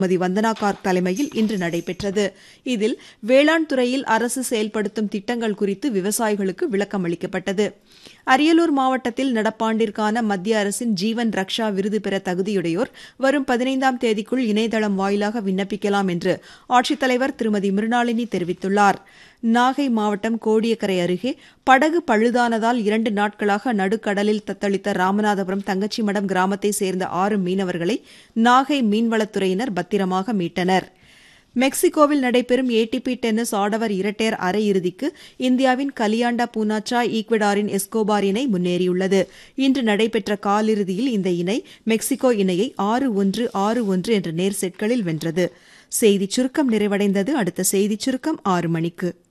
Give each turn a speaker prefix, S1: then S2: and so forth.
S1: திருமதி வந்தனா கார்க் தலைமையில் இன்று நடைபெற்றது இதில் வேளாண் துறையில் அரசு செயல்படுத்தும் திட்டங்கள் குறித்து விவசாயிகளுக்கு விளக்கம் அளிக்கப்பட்டது அரியலூர் மாவட்டத்தில் நடப்பாண்டிற்கான மத்திய அரசின் ஜீவன் ரக்ஷா விருது பெற தகுதியுடையோர் வரும் பதினைந்தாம் தேதிக்குள் இணையதளம் வாயிலாக விண்ணப்பிக்கலாம் என்று ஆட்சித்தலைவர் திருமதி மிருணாளினி தெரிவித்துள்ளார் நாகை மாவட்டம் கோடியக்கரை அருகே படகு பழுதானதால் இரண்டு நாட்களாக நடுக்கடலில் தத்தளித்த ராமநாதபுரம் தங்கச்சிமடம் கிராமத்தைச் சேர்ந்த ஆறு மீனவர்களை நாகை மீன்வளத்துறையினர் பத்திரமாக மீட்டனர் மெக்சிகோவில் நடைபெறும் ஏடிபி டென்னிஸ் ஆடவர் இரட்டையர் அரையிறுதிக்கு இந்தியாவின் கலியாண்டா பூனாச்சா ஈக்வடாரின் எஸ்கோபார் இணை முன்னேறியுள்ளது இன்று நடைபெற்ற காலிறுதியில் இந்த இணை மெக்சிகோ இணையை ஆறு ஒன்று ஆறு ஒன்று என்ற நேர் செட்களில் வென்றது செய்திச் சுருக்கம் நிறைவடைந்தது அடுத்த செய்திச் சுருக்கம் ஆறு மணிக்கு